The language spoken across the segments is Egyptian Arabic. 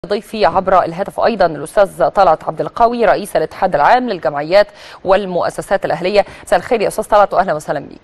ضيفي عبر الهاتف ايضا الاستاذ طلعت عبد القوي رئيس الاتحاد العام للجمعيات والمؤسسات الاهليه مساء الخير يا استاذ طلعت واهلا وسهلا بيك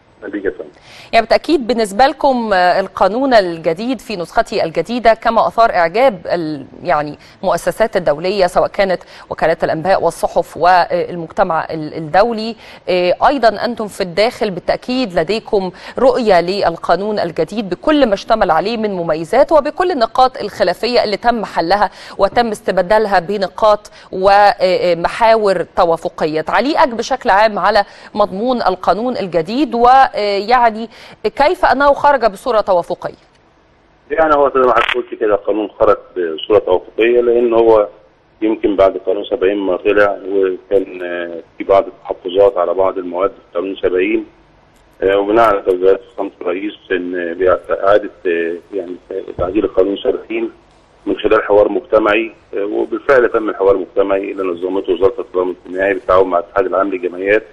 يعني بالتاكيد بالنسبه لكم القانون الجديد في نسخته الجديده كما اثار اعجاب يعني المؤسسات الدوليه سواء كانت وكالات الانباء والصحف والمجتمع الدولي ايضا انتم في الداخل بالتاكيد لديكم رؤيه للقانون الجديد بكل ما اشتمل عليه من مميزات وبكل النقاط الخلافيه اللي تم حلها وتم استبدالها بنقاط ومحاور توافقيه تعليقك بشكل عام على مضمون القانون الجديد و يعني كيف انه خرج بصوره توافقيه؟ يعني هو زي ما حضرتك قلت كده القانون خرج بصوره توافقيه لان هو يمكن بعد قانون 70 ما طلع وكان في بعض التحفظات على بعض المواد في قانون 70 وبناء على توجيهات فخامه الرئيس ان باعاده يعني تعديل القانون 70 من خلال حوار مجتمعي وبالفعل تم الحوار المجتمعي اللي نظمته وزاره التضامن الاجتماعي بالتعاون مع الاتحاد العام للجمعيات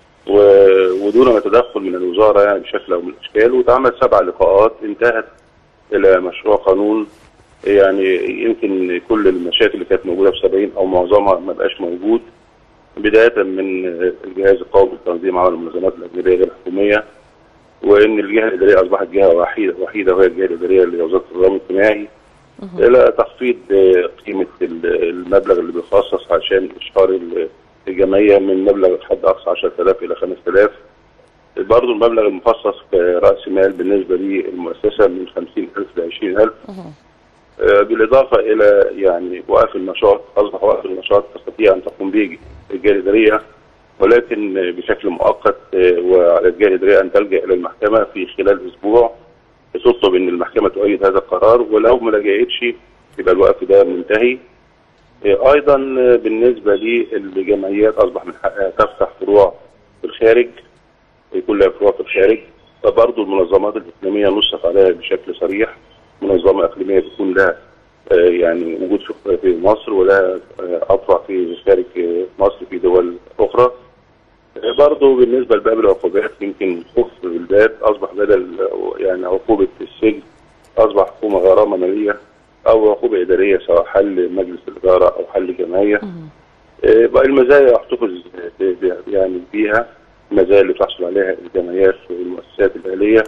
ودون تدخل من الوزاره يعني بشكل او من الاشكال واتعمل سبع لقاءات انتهت الى مشروع قانون يعني يمكن كل المشاكل اللي كانت موجوده في 70 او معظمها ما بقاش موجود بدايه من الجهاز القومي لتنظيم عمل المنظمات الاجنبيه غير الحكوميه وان الجهه الاداريه اصبحت جهه وحيده وحيده وهي الجهه الاداريه لوزاره التضامن الاجتماعي الى تخفيض قيمه المبلغ اللي بيخصص عشان اشهار الجمعيه من مبلغ حد اقصى 10000 الى 5000 برضه المبلغ المخصص كراس مال بالنسبه للمؤسسه من 50000 ل 20000 آه بالاضافه الى يعني وقف النشاط اصبح وقف النشاط تستطيع ان تقوم به الجهه الاداريه ولكن بشكل مؤقت آه وعلى الجهه الاداريه ان تلجا الى المحكمه في خلال اسبوع تطلب ان المحكمه تؤيد هذا القرار ولو ما لجأتش يبقى الوقف ده منتهي ايضا بالنسبه للجمعيات اصبح من حقها تفتح فروع في الخارج يكون لها فروع في الخارج فبرضه المنظمات الاسلاميه نصت عليها بشكل صريح منظمه اقليميه بيكون لها يعني وجود في مصر ولها اطفع في خارج مصر في دول اخرى برضه بالنسبه لباب العقوبات يمكن خوف الباب اصبح بدل يعني عقوبه السجن اصبح حكومه غرامه ماليه او عقوبه اداريه سواء حل مجلس الاداره او حل جمعيه بقى المزايا احتفظ يعني بيها المزايا اللي بتحصل عليها الجمعيات والمؤسسات الاهليه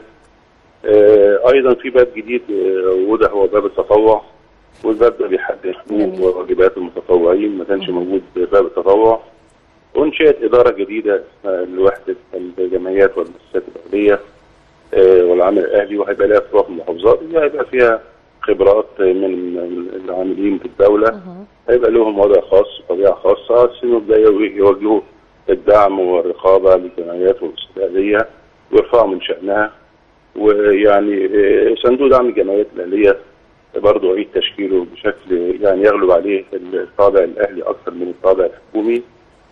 ايضا في باب جديد وده هو باب التطوع والباب ده بيحدد حقوق وواجبات المتطوعين ما كانش موجود باب التطوع وانشئت اداره جديده لوحده الجمعيات والمؤسسات الاهليه والعمل الاهلي وهيبقى لها فروع في المحافظات هيبقى فيها خبرات من العاملين في الدولة هيبقى لهم وضع خاص طبيعة خاصة السنة ده يوجهوا الدعم والرقابة للجمعيات والاستقلالية ويرفعوا من شأنها ويعني صندوق دعم الجمعيات الأهلية برضه عيد تشكيله بشكل يعني يغلب عليه الطابع الأهلي أكثر من الطابع الحكومي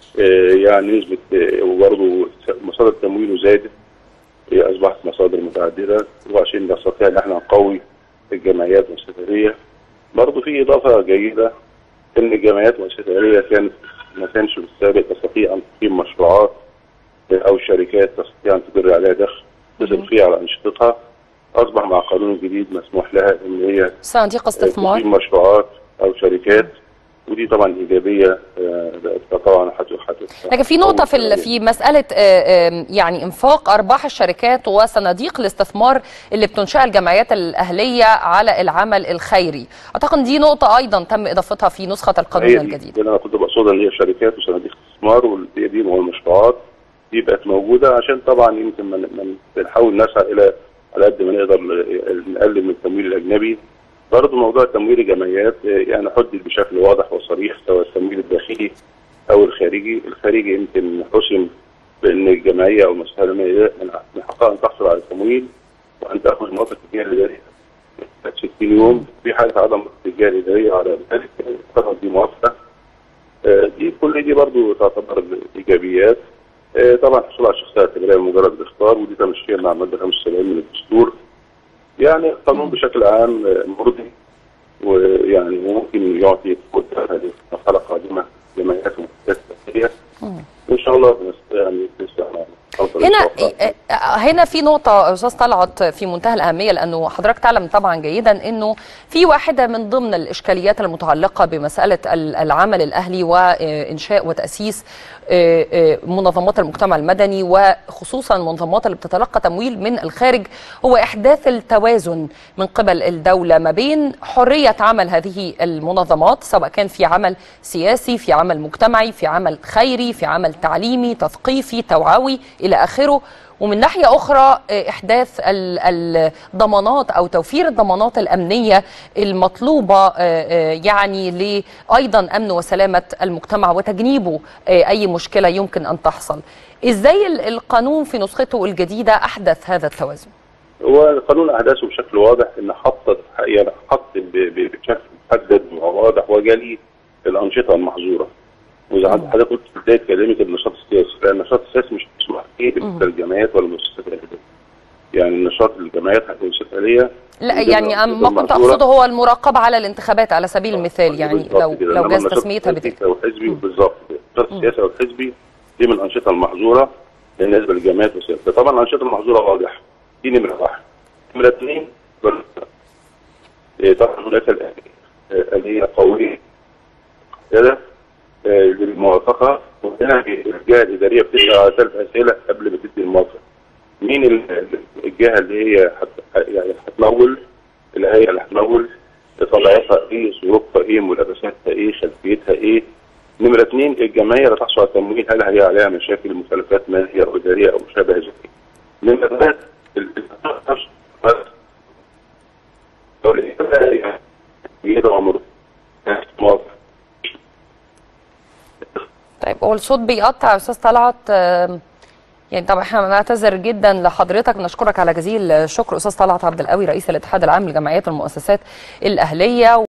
يعني نسبة وبرضه مصادر تمويله زادت أصبحت مصادر متعددة وعشان نستطيع إن احنا نقوي الجمعيات والمؤسسات برضه في اضافه جيده ان الجمعيات والمؤسسات كانت ما كانش بالسابق تستطيع ان تقيم مشروعات او شركات تستطيع ان تدر عليها دخل تصرف فيها على انشطتها اصبح مع القانون الجديد مسموح لها ان هي صناديق استثمار تقيم مشروعات او شركات ودي طبعا ايجابيه طبعا لكن في نقطه في في مساله يعني انفاق ارباح الشركات وصناديق الاستثمار اللي بتنشئها الجمعيات الاهليه على العمل الخيري اعتقد دي نقطه ايضا تم اضافتها في نسخه القانون دي الجديد انا كنت بقصدها ان هي شركات وصناديق استثمار والدي دي والمشروعات دي بقت موجوده عشان طبعا يمكن من بنحاول نسعى الى على قد ما نقدر نقلل من التمويل الاجنبي برضه موضوع تمويل الجمعيات يعني حدد بشكل واضح وصريح سواء التمويل الداخلي او الخارجي، الخارجي يمكن حسم بان الجمعيه او المؤسسه العلميه من حقها ان تحصل على التمويل وان تاخذ موافقه الجهه الاداريه 60 يوم في حاله عدم الجهه الاداريه على ذلك تاخذ دي موافقه دي كل دي برضه تعتبر ايجابيات طبعا الحصول على الشخصيه الاعتباريه مجرد الاختار ودي تمشيها مع الماده 75 من الدستور يعني القانون بشكل عام مرضي ويعني ممكن يعطي قدره هذه المرحله القادمه جمعيات ومؤسسات الاهليه ان شاء الله يعني هنا هنا في نقطة أستاذ طلعت في منتهى الأهمية لأنه حضرتك تعلم طبعا جيدا أنه في واحدة من ضمن الإشكاليات المتعلقة بمسألة العمل الأهلي وإنشاء وتأسيس منظمات المجتمع المدني وخصوصا المنظمات اللي بتتلقى تمويل من الخارج هو إحداث التوازن من قبل الدولة ما بين حرية عمل هذه المنظمات سواء كان في عمل سياسي في عمل مجتمعي في عمل خيري في عمل تعليمي تثقيفي توعوي إلى آخره ومن ناحية أخرى إحداث الضمانات أو توفير الضمانات الأمنية المطلوبة يعني لأيضا أمن وسلامة المجتمع وتجنيبه أي مشكلة يمكن أن تحصل إزاي القانون في نسخته الجديدة أحدث هذا التوازن؟ هو القانون أحداثه بشكل واضح إن حط يعني حط بشكل محدد وواضح وجلي الأنشطة المحظورة واذا حضرتك قلت في بدايه كلامك النشاط السياسي لان النشاط السياسي مش مسموح فيه بالنسبه للجمعيات ولا المؤسسات الاهليه يعني النشاط الجمعيات والمؤسسات الاهليه لا يعني ما كنت اقصده هو المراقبه على الانتخابات على سبيل المثال يعني لو لو جاز تسميتها بتلك او حزبي بالظبط النشاط السياسي او الحزبي دي من الانشطه المحظوره بالنسبه للجمعيات والسياسه طبعا الانشطه المحظوره واضحه دي نمره واحد نمره اثنين طبعا هناك الاليه قويه كده للموافقه وهنا الجهه الاداريه بتسال على ثلاث اسئله قبل ما تدي الموافقه. مين الجهه اللي هي حت يعني هتمول الهيئه اللي هتمول طبيعتها ايه ظروفها ايه ملابساتها ايه خلفيتها ايه نمره اثنين الجمعيه اللي تحصل على التمويل هل هي عليها مشاكل مخالفات ماليه او اداريه او مشابه ذلك. نمره ثلاث يدعو موافق طيب هو الصوت بيقطع يا استاذ طلعت يعني طبعا احنا بنعتذر جدا لحضرتك نشكرك على جزيل الشكر استاذ طلعت عبد القوي رئيس الاتحاد العام للجمعيات والمؤسسات الاهليه